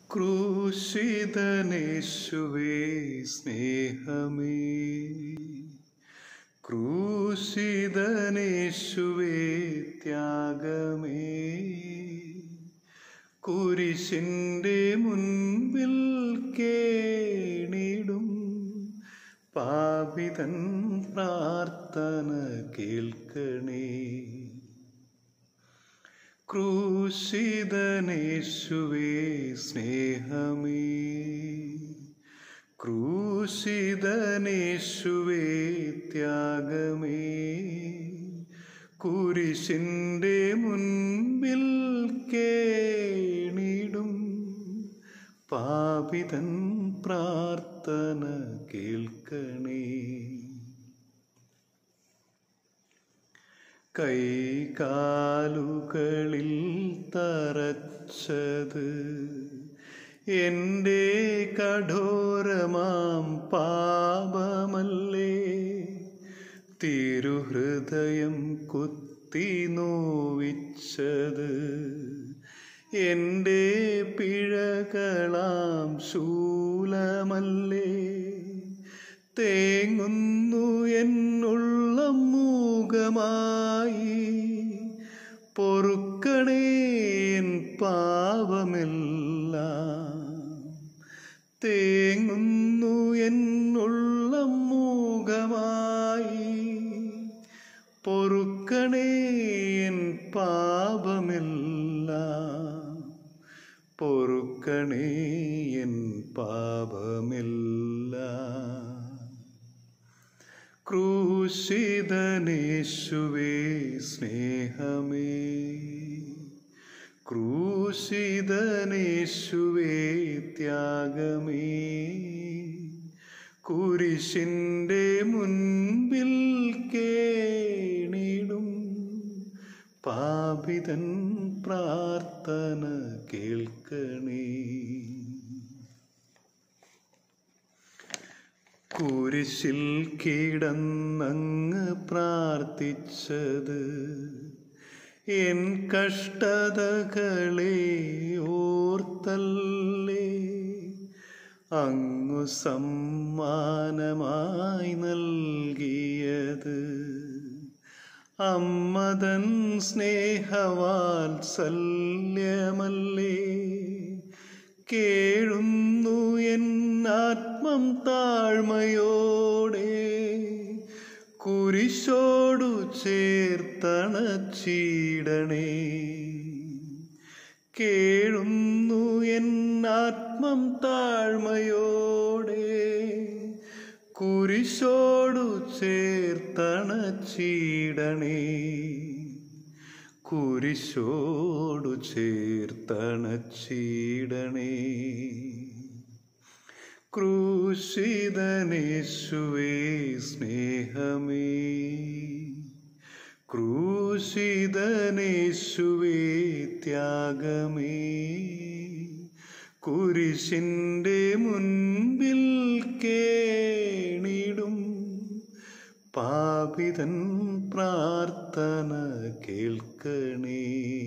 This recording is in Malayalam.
ക്രൂശിതനേശുവേ സ്നേഹമേ ക്രൂശിതനേശുവേ ത്യാഗമേ കുരിശിൻ്റെ മുൻപിൽ കേണിടും പാപിതൻ പ്രാർത്ഥന കേൾക്കണേ ക്രൂശിതനേശുവേ സ്നേഹമേ ക്രൂശിതനേശുവേ ത്യാഗമേ കുരിശിൻ്റെ മുൻപിൽ കേണിടും പാപിതൻ പ്രാർത്ഥന കേൾക്കണേ കൈകാലുകളിൽ തറച്ചത് എൻ്റെ കഠോരമാം പാപമല്ലേ തിരുഹൃദയം കുത്തി നോവിച്ചത് എൻ്റെ പിഴകളാം ശൂലമല്ലേ തേങ്ങുന്നു എന്നുള്ള മൂകമായി പൊറുക്കണേ എൻ പാപമെല്ലാം തേങ്ങുന്നു എന്നുള്ള മൂകമായി പൊറുക്കണേ എൻ പാപമെല്ലാം പൊറുക്കണേ എൻ പാപമെല്ലാം ക്രൂശിതനേശുവേ സ്നേഹമേ ക്രൂശിതനേശുവേ ത്യാഗമേ കുരിശിൻ്റെ മുൻപിൽ കേണിടും പാപിതൻ പ്രാർത്ഥന കേൾക്കണേ കുരിശിൽ കിടന്നങ്ങ് പ്രാർത്ഥിച്ചത് എൻ കഷ്ടതകളെ ഓർത്തല്ലേ അങ്ങു സമ്മാനമായി നൽകിയത് അമ്മതൻ സ്നേഹവാത്സല്യമല്ലേ കേഴുന്നു എന്നാത്മം താഴ്മയോടെ കുരിശോടു ചേർത്തണച്ചീടണേ കേഴുന്നു എന്നാത്മം താഴ്മയോടെ കുരിശോടു ചേർത്തണച്ചീടണേ കുരിശോടു ചേർത്തണച്ചീടണേ ക്രൂശിതനേശുവേ സ്നേഹമേ ക്രൂശിതനേശുവേ ത്യാഗമേ കുരിശിൻ്റെ മുൻപിൽ കേണിടും പാപിതൻ പ്രാർത്ഥന കേൾക്കണേ